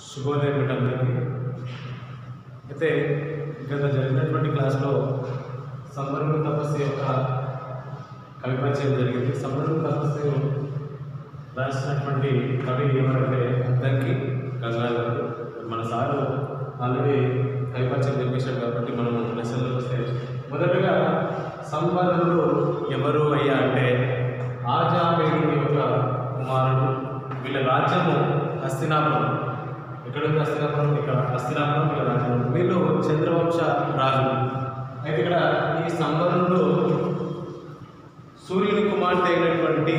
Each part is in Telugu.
శుభోదయం మీటందరికీ అయితే గత జరిగినటువంటి క్లాస్లో సంబరం తపస్సు యొక్క కవి పరిచయం జరిగింది సంబరం తపస్సు రాసినటువంటి కవి ఎవరంటే అద్దంకి గంగాధర్ మన సారు ఆల్రెడీ కవి పరిచయం చెప్పేశాడు కాబట్టి మనం లెసన్లో వస్తే మొదటగా సంబరుడు ఎవరు అయ్యా అంటే ఆజాపేయుడి యొక్క కుమారుడు వీళ్ళ రాజ్యము హస్తినాపురం ఎక్కడుంది హస్తినాపురం ఇక్కడ హస్తినాపురం వీళ్ళ రాజ్యం వీళ్ళు చంద్రవంశ రాజులు అయితే ఇక్కడ ఈ సంబరుడు సూర్యుని కుమార్తె అయినటువంటి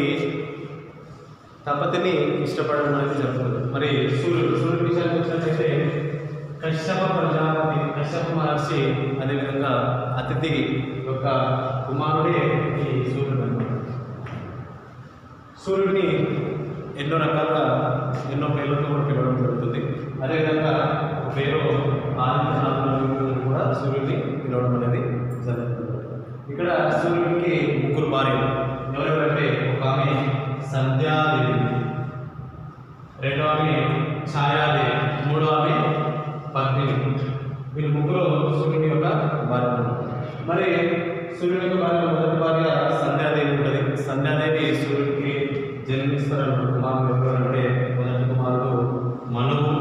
తపతిని ఇష్టపడడం అనేది జరుగుతుంది మరి సూర్యుడు సూర్యుడి విషయానికి వచ్చినట్లయితే కశ్యప ప్రజాపతి కశ్యప మహర్షి అదేవిధంగా అతిథి యొక్క కుమారుడే ఈ సూర్యుడు అన్నమాట సూర్యుడిని ఎన్నో రకాలుగా ఎన్నో పేర్లతో కూడా పిలవడం జరుగుతుంది అదేవిధంగా ఒక పేరు ఆదిత్యనాథుడు కూడా సూర్యుడిని పిలవడం అనేది జరుగుతుంది ఇక్కడ సూర్యుడికి ముగ్గురు భార్యలు ఎవరెవరంటే ఒక ఆమె సంధ్యాదేవి రెండో ఆమె ఛాయాదేవి మూడో ఆమె పద్మిని వీళ్ళు ముగ్గురు సూర్యుని యొక్క భార్యలు మరి సూర్యుని యొక్క భార్య మొదటి భార్య సంధ్యాదేవి ఉంటుంది సంధ్యాదేవి సూర్యుడికి జన్మిస్తారు కుమారుడు ఎవరంటే మొదటి కుమారుడు మనువు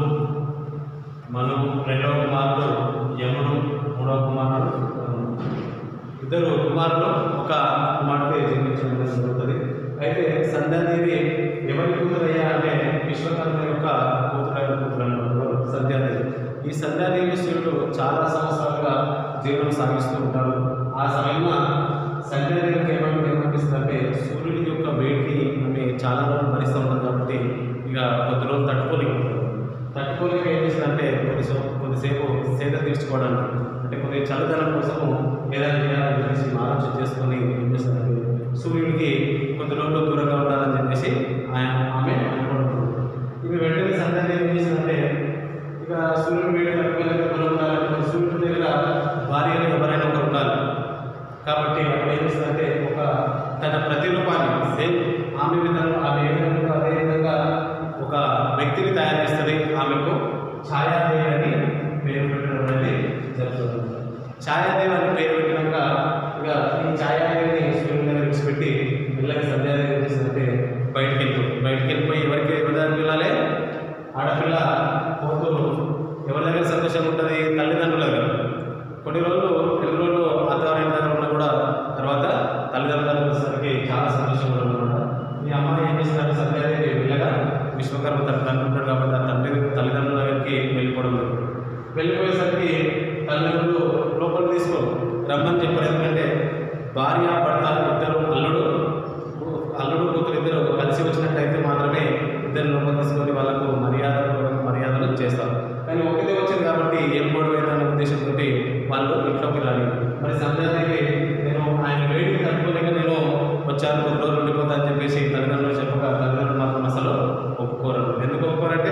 మనువు రెండవ కుమారుడు యముడు మూడవ కుమారుడు వరుణుడు. ఇద్దరు కుమారులు ఒక కుమార్తె జన్మించడం జరుగుతుంది అయితే సంధ్యాదేవి ఎవరి కూతురయ్యా అంటే విశ్వకర్మ యొక్క కూతురు కూతురు అన్నమాట సంధ్యాదేవి ఈ సంధ్యాదేవి సూర్యుడు చాలా సంవత్సరాలుగా జీవనం సాగిస్తూ ఉంటారు ఆ సమయంలో సంధ్యాదేవికి ఏమంటే ఏమనిపిస్తుందంటే సూర్యుడి యొక్క వేడిని ఆమె చాలా రోజులు భరిస్తూ ఉంటుంది కాబట్టి ఇక కొద్ది రోజులు తట్టుకోలేకపోతుంది తట్టుకోలేక ఏం చేసిందంటే కొద్దిసేపు కొద్దిసేపు సేద తీర్చుకోవడానికి అంటే కొద్దిగా చల్లదనం కోసము ఏదైనా చేయాలని చెప్పేసి ఆలోచన చేసుకొని ఏం చేస్తుందంటే సూర్యుడికి కొద్ది రోజులు దూరంగా ఉండాలని చెప్పేసి ఆయన ఆమె అనుకుంటుంది ఇవి వెంటనే సందర్భం ఏం చేసిందంటే ఇక సూర్యుడు వేడి తట్టుకోలేక మనం ఉండాలంటే సూర్యుడి దగ్గర భార్యలు ఎవరైనా ఒకరు ఉండాలి కాబట్టి అప్పుడు ఏం చేస్తుందంటే ఒక తన ప్రతిరూపాన్ని సేమ్ ఆమె విధంగా ఆమె ఏ విధంగా ఉందో అదే విధంగా ఒక వ్యక్తిని తయారు చేస్తుంది ఆమెకు ఛాయాదేవి అని పేరు పెట్టడం అనేది జరుగుతుంది ఛాయాదేవి అని పేరు పెట్టినాక ఇక ఈ ఛాయాదేవిని సూర్యుని దగ్గర విడిచిపెట్టి పిల్లకి సంధ్యాదేవి ఏం చేస్తుందంటే బయటికి వెళ్ళిపోయి బయటికి వెళ్ళిపోయి ఎవరికి ఎవరి దగ్గరికి వెళ్ళాలి ఆడపిల్ల పోతూ ఎవరి దగ్గర సంతోషం ఉంటుంది తల్లిదండ్రుల దగ్గర కొన్ని రోజులు కొన్ని రోజులు అత్తవారి దగ్గర ఉన్నా కూడా తర్వాత తల్లిదండ్రుల దగ్గర వచ్చేసరికి చాలా సంతోషంగా అనమాట ఈ అమ్మాయి ఏం చేసిందంటే సంధ్యాదేవి పిల్లగా విశ్వకర్మ తన తండ్రి ఉంటాడు కాబట్టి ఆ తండ్రి తల్లిదండ్రుల దగ్గరికి వెళ్ళిపోవడం జరుగుతుంది వెళ్ళిపోయేసరికి తల్లిదండ్రులు లోపలికి తీసుకో రమ్మని చెప్పారు ఎందుకంటే భార్య భర్త ఇద్దరు అల్లుడు అల్లుడు కూతురు ఇద్దరు కలిసి వచ్చినట్టయితే మాత్రమే ఇద్దరు లోపల తీసుకొని వాళ్ళకు మర్యాద మర్యాదలు చేస్తారు కానీ ఒకటే వచ్చింది కాబట్టి ఏం గొడవ అనే ఉద్దేశంతో వాళ్ళు ఇంట్లోకి రాని మరి సంధ్యాదేవి నేను ఆయన వేడికి తట్టుకోలేక నేను వచ్చాను కొద్ది రోజులు ఉండిపోతా అని చెప్పేసి తల్లిదండ్రులు చెప్పగా తల్లిదండ్రులు మాత్రం అసలు ఒప్పుకోరు ఎందుకు ఒప్పుకోరంటే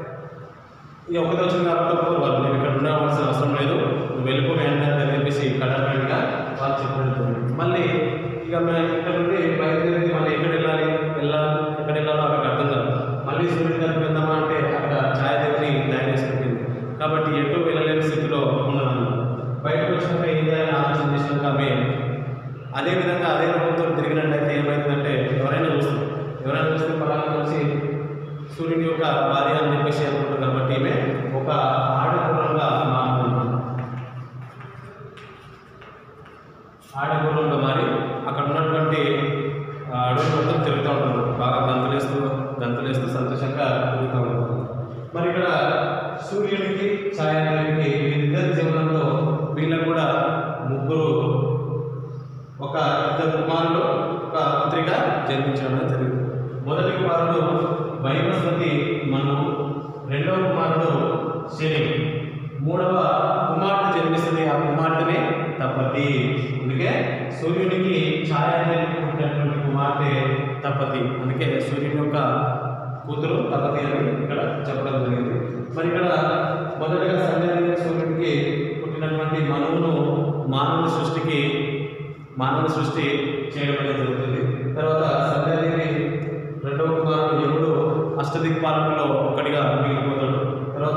ఈ ఒకటి వచ్చింది కాబట్టి ఒప్పుకోరు వాళ్ళు నేను ఇక్కడ ఉండవలసిన అవసరం లేదు నువ్వు వెళ్ళిపోయి అంటారు అని చెప్పేసి కడపడిగా వాళ్ళు చెప్పడం మళ్ళీ ఇక మేము ఇక్కడ నుండి బయలుదేరి మళ్ళీ ఎక్కడ వెళ్ళాలి వెళ్ళాలి ఎక్కడ వెళ్ళాలో అక్కడ అర్థం కాదు మళ్ళీ సూర్యుడి దగ్గరికి వెళ్దామా అంటే అక్కడ ఛాయాదేవిని తయారు చేసి పెట్టింది కాబట్టి ఎటు వెళ్ళలేని స్థితిలో ఉన్నదన్నమాట బయటకు వచ్చినాక ఏం చేయాలని ఆలోచన చేసినాక ఆమె అదే విధంగా అదే రూపంతో తిరిగినట్టయితే ఏమైందంటే ఎవరైనా చూస్తారు ఎవరైనా చూస్తే పలానా వచ్చి సూర్యుని యొక్క భార్య అని చెప్పేసి అనుకుంటారు కాబట్టి ఈమె ఒక ఆడపురంగా మారుతుంది ఆడపురంగా మారి అక్కడ ఉన్నటువంటి ఆ, అడవులు మొత్తం తిరుగుతూ ఉంటారు బాగా గంతులేస్తూ గంతులేస్తూ సంతోషంగా తిరుగుతూ ఉంటారు మరి ఇక్కడ సూర్యునికి ఛాయాదేవికి వీరిద్దరి జీవనంలో వీళ్ళకు కూడా ముగ్గురు ఒక ఇద్దరు కుమారులు ఒక పుత్రిక జన్మించడం అనేది జరిగింది మొదటి కుమారుడు వైవస్వతి మను రెండవ కుమారుడు శని మూడవ కుమార్తె జన్మిస్తుంది ఆ కుమార్తెనే తపతి అందుకే సూర్యునికి ఛాయాదేవి పుట్టినటువంటి కుమార్తె తపతి అందుకే సూర్యుని యొక్క కూతురు తపతి అని ఇక్కడ చెప్పడం జరిగింది మరి ఇక్కడ మొదటగా సంధ్యాదేవి సూర్యుడికి పుట్టినటువంటి మనువును మానవ సృష్టికి మానవ సృష్టి చేయడం అనేది జరుగుతుంది తర్వాత సంధ్యాదేవి రెండవ కుమారుడు యముడు అష్టదిక్పాలకుల్లో ఒకటిగా మిగిలిపోతాడు తర్వాత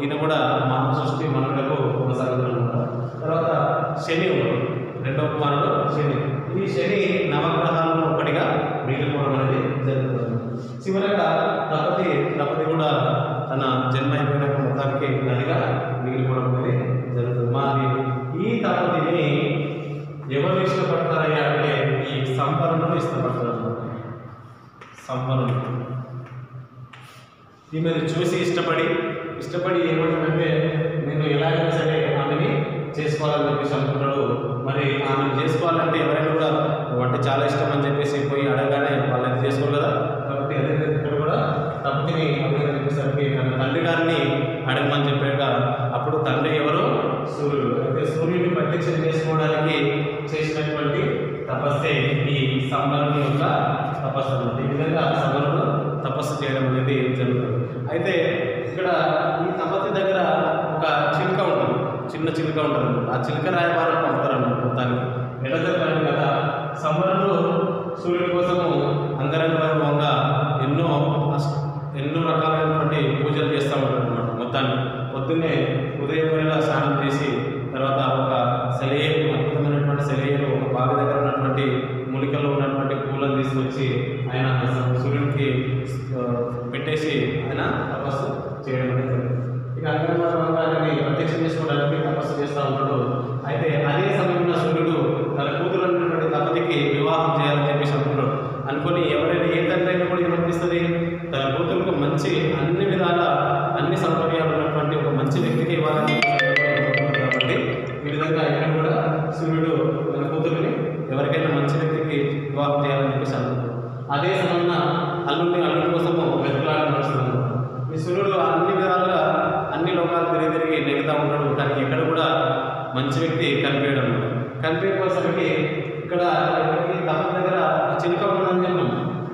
ఈయన కూడా మానవ సృష్టి మనుగడకు కొనసాగుతున్నాడు తర్వాత శని ఉన్నాడు రెండవ కుమారుడు శని ఈ శని నవగ్రహాలలో ఒకటిగా మిగిలిపోవడం అనేది జరుగుతుంది చివరగా తపతి తపతి కూడా తన జన్మ అయిపోయిన మొత్తానికి నదిగా మిగిలిపోవడం అనేది జరుగుతుంది మాది ఈ తపతిని ఎవరు ఇష్టపడతారయ్యా అంటే ఈ సంపన్నులు ఇష్టపడతారు సంపన్నులు ఈమెను చూసి ఇష్టపడి ఇష్టపడి ఏమంటాడంటే నేను ఎలాగైనా సరే ఆమెని చేసుకోవాలని చెప్పేసి అనుకుంటాడు మరి ఆమెను చేసుకోవాలంటే ఎవరైనా కూడా నువ్వు అంటే చాలా ఇష్టం అని చెప్పేసి పోయి అడగగానే వాళ్ళు అది చేసుకోరు కదా కాబట్టి అదే ఇక్కడ కూడా తప్పిని అడగని చెప్పేసరికి తన తండ్రి గారిని అడగమని చెప్పాక అప్పుడు తండ్రి ఎవరు సూర్యుడు అయితే సూర్యుడిని ప్రత్యక్షం చేసుకోవడానికి చేసినటువంటి తపస్సే ఈ సంబరం యొక్క తపస్సు అన్నమాట ఈ విధంగా సంబరుడు తపస్సు చేయడం అనేది జరుగుతుంది అయితే ఇక్కడ ఈ తపస్సు దగ్గర ఒక చిలుక ఉంటుంది చిన్న చిలుక ఉంటుంది అన్నమాట. ఆ చిలుక రాయబారం పంపుతారన్నమాట మొత్తానికి ఎట్లా చెప్పాలి కదా సంబరుడు సూర్యుడి కోసము అంగరంగ వైభవంగా ఎన్నో అస్- ఎన్నో రకాలైనటువంటి పూజలు చేస్తూ ఉంటారు అనమాట మొత్తానికి పొద్దున్నే ఉదయం వేళ స్నానం చేసి తర్వాత ఒక సెలయేరు అద్భుతమైనటువంటి సెలయేరు ఒక బావి దగ్గర ఉన్నటువంటి మూలికల్లో ఉన్నటువంటి పూలను తీసుకొచ్చి ఆయన సూర్యునికి ఆ, పెట్టేసి ఆయన తపస్సు చేయడం అనేది జరిగింది. ఇక అంగరంగ ఆయనని ప్రత్యక్షం చేసుకోవడానికి తపస్సు చేస్తూ ఉంటాడు అయితే అదే సమయంలో సూర్యుడు తన కూతురు ఉన్నటువంటి తపతికి వివాహం చేయాలని చెప్పేసి అనుకున్నాడు అనుకొని ఎవరైనా ఏ తండ్రి అయినా కూడా ఏమనిపిస్తుంది తన కూతురుకు మంచి అన్ని విధాల అన్ని సౌకర్యాలు ఉన్నటువంటి ఒక మంచి వ్యక్తికి ఇవ్వాలని చెప్పేసి అనుకున్నాడు కాబట్టి ఈ విధంగా ఇక్కడ కూడా సూర్యుడు తన కూతురుని ఎవరికైనా మంచి వ్యక్తికి వివాహం చేయాలని చెప్పేసి అనుకున్నాడు అదే సమయంలో అల్లుడిని అల్లుడి కోసము వెతుకులాట నడుస్తున్నాడు ఈ సూర్యుడు అన్ని విధాలుగా అన్ని లోకాలు తిరిగి తిరిగి నెగుతా ఉంటాడు కానీ ఎక్కడ కూడా మంచి వ్యక్తి కనిపించడం కనిపించసరికి ఇక్కడ ఎవరికి తమ దగ్గర ఒక చిలుక ఉందని చెప్పాం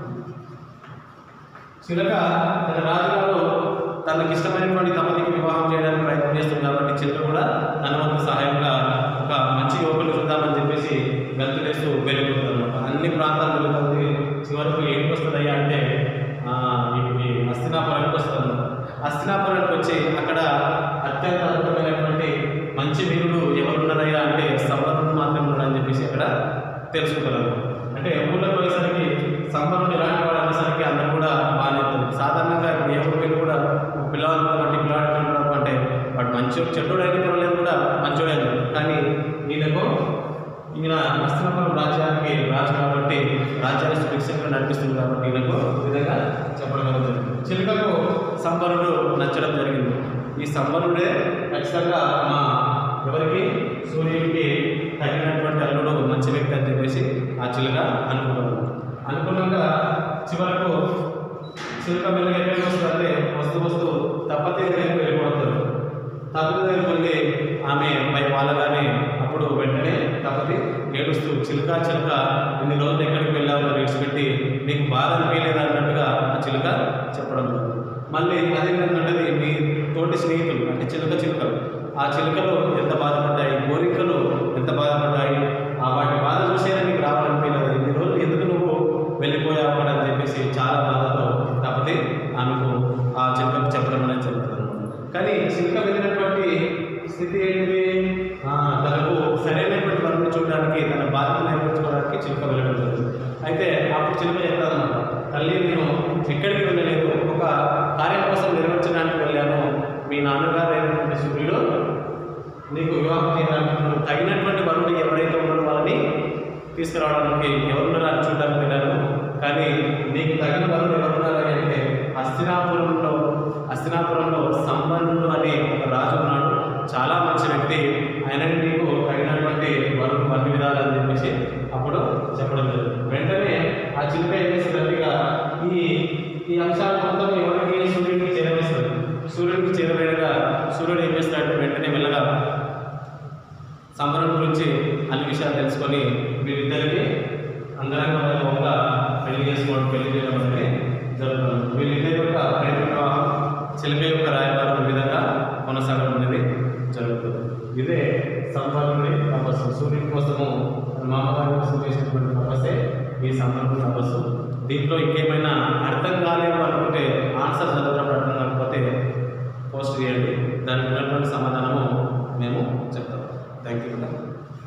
చిలుక తన రాజుగారు తనకి ఇష్టమైనటువంటి తపతికి వివాహం చేయడానికి ప్రయత్నం చేస్తుంది కాబట్టి చిలుక కూడా తన వంతు సహాయంగా ఒక మంచి యువకులు చూద్దామని చెప్పేసి గంతులేస్తూ వెళ్ళిపోతుంది అనమాట అన్ని ప్రాంతాలు వెళ్తుంది చివరకు ఏంటి వస్తుందయ్యా అంటే ఆ, ఇది హస్తినాపురానికి వస్తుంది అనమాట హస్తినాపురానికి వచ్చి అక్కడ అత్యంత అద్భుతమైనటువంటి మంచి వీరుడు ఎవరున్నారయ్యా అంటే సంబరుడు మాత్రమే ఉన్నాడని చెప్పేసి అక్కడ తెలుసుకుంటారు అంటే ఊళ్ళో పోయేసరికి సంబరుడు ఎలాంటి వాడు అనేసరికి అందరూ కూడా బాగానే ఉంటుంది సాధారణంగా ఇప్పుడు ఏ ఊరికి కూడా ఒక పిల్లవాడు అంటే పిల్లవాడు ఎట్లుంటాడు అంటే వాడు మంచి చెడ్డోడు అయితే పర్వాలేదు కూడా మంచోడే అని చెప్తాడు. కానీ ఈయనకు ఈయన హస్తినాపురం రాజ్యానికి రాజు కాబట్టి రాజ్యాన్ని సుభిక్షంగా నడిపిస్తుంది కాబట్టి ఈయనకు ఈ విధంగా చెప్పడం జరుగుతుంది చిలుకకు సంబరుడు నచ్చడం జరిగింది ఈ సంబరుడే ఖచ్చితంగా మా ఎవరికి సూర్యుడికి తగినటువంటి అల్లుడు మంచి వ్యక్తి అని చెప్పేసి ఆ చిలుక అనుకున్నాడు అనుకున్నాక చివరకు చిలుక మెల్లగా ఎక్కడికి వస్తుందంటే వస్తూ వస్తూ తప్పతే దగ్గరికి వెళ్ళిపోతారు తప్పతి దగ్గరికి వెళ్ళి ఆమె పై వాళ్ళగానే అప్పుడు వెంటనే తప్పతి ఏడుస్తూ చిలుక చిలుక ఇన్ని రోజులు ఎక్కడికి వెళ్ళామని విడిచిపెట్టి నీకు బాధ అనిపించలేదు అన్నట్టుగా ఆ చిలుక చెప్పడం జరిగింది. మళ్ళీ అదేంటంటే మీ తోటి స్నేహితులు అంటే చిలుక చిలుకలు ఆ చిలుకలు ఎంత బాధపడ్డాయి కోరికలు ఎంత బాధపడ్డాయి ఆ వాటి బాధ చూసేనా నీకు రావాలనిపించలేదు ఇన్ని రోజులు ఎందుకు నువ్వు వెళ్ళిపోయావు అక్కడ అని చెప్పేసి చాలా బాధతో తప్పతే ఆమెకు ఆ చిలుకకు చెప్పడం అనేది జరుగుతుంది కానీ చిలుక వెళ్ళినటువంటి స్థితి ఏంటిది ఆ, తనకు సరైనటువంటి వరకు చూడడానికి తన బాధ్యత నెరవేర్చుకోవడానికి చిలుక వెళ్ళడం జరుగుతుంది అయితే అప్పుడు చిలుక చెప్తాదన్నమాట తల్లి నేను ఎక్కడికి వెళ్ళలేదు ఒక కార్యం కోసం నెరవేర్చడానికి వెళ్ళాను మీ నాన్నగారు అయినటువంటి సూర్యుడు నీకు వివాహం చేయాలనుకుంటున్నాను తగినటువంటి వరుడు ఎవరైతే ఉన్నారో వాళ్ళని తీసుకురావడానికి ఎవరున్నారో అని చూడడానికి వెళ్ళాను కానీ నీకు తగిన వరుడు ఎవరున్నారని అంటే హస్తినాపురంలో హస్తినాపురంలో సంబంధుడు అనే ఒక రాజు ఉన్నాడు చాలా మంచి వ్యక్తి ఆయనకి నీకు తగినటువంటి వరుడు అన్ని విధాలని చెప్పేసి అప్పుడు చెప్పడం జరిగింది వెంటనే ఆ చిలుక ఏం చేసిందంటే ఈ ఈ అంశాలు మొత్తం ఎవరికి సూర్యుడికి చేరవేస్తుంది సూర్యుడికి చేరవేయగా సూర్యుడు ఏం చేస్తాడంటే వెంటనే మెల్లగా సంబరం గురించి అన్ని విషయాలు తెలుసుకొని వీళ్ళిద్దరికి అంగరంగ వైభవంగా పెళ్లి చేసుకోవడం పెళ్లి చేయడం అనేది జరుగుతుంది వీళ్ళిద్దరి యొక్క ప్రేమ వివాహం చిలుక యొక్క రాయబారం ఈ విధంగా కొనసాగడం అనేది జరుగుతుంది ఇదే సంబరుని తపస్సు సూర్యుడి కోసము తన మామగారి కోసం చేసినటువంటి తపస్సే ఈ సంబరుని తపస్సు దీంట్లో ఇంకేమైనా అర్థం కాలేదు అనుకుంటే ఆన్సర్ చదవడం అర్థం కాకపోతే పోస్ట్ చేయండి థ్యాంక్ యూ మేడం